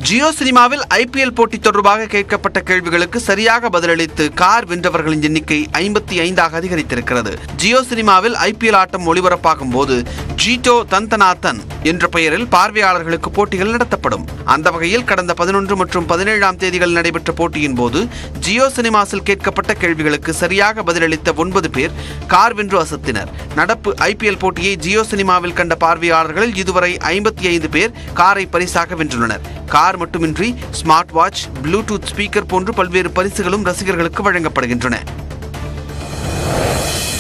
ஜியோ சினிமாவில் ஐபிஎல் போட்டி தொடர்பாக கேட்கப்பட்ட கேள்விகளுக்கு சரியாக பதிலளித்து கார் வென்றவர்களின் எண்ணிக்கை ஐம்பத்தி ஐந்தாக அதிகரித்திருக்கிறது ஜியோ சினிமாவில் ஐபிஎல் ஆட்டம் ஒளிபரப்பாகும் போது ஜீட்டோ தந்தனாத்தன் என்ற பெயரில் பார்வையாளர்களுக்கு போட்டிகள் நடத்தப்படும் அந்த வகையில் கடந்த பதினொன்று மற்றும் பதினேழாம் தேதிகள் நடைபெற்ற போட்டியின் போது ஜியோ சினிமாஸில் கேட்கப்பட்ட கேள்விகளுக்கு சரியாக பதிலளித்த ஒன்பது பேர் கார் வென்று அசத்தினர் நடப்பு ஐபிஎல் போட்டியை ஜியோ சினிமாவில் கண்ட பார்வையாளர்களில் இதுவரை ஐம்பத்தி ஐந்து பேர் காரை பரிசாக வென்றுள்ளனர் கார் மட்டுமின்றி ஸ்மார்ட் வாட்ச் ப்ளூடூத் ஸ்பீக்கர் போன்று பல்வேறு பரிசுகளும் ரசிகர்களுக்கு வழங்கப்படுகின்றன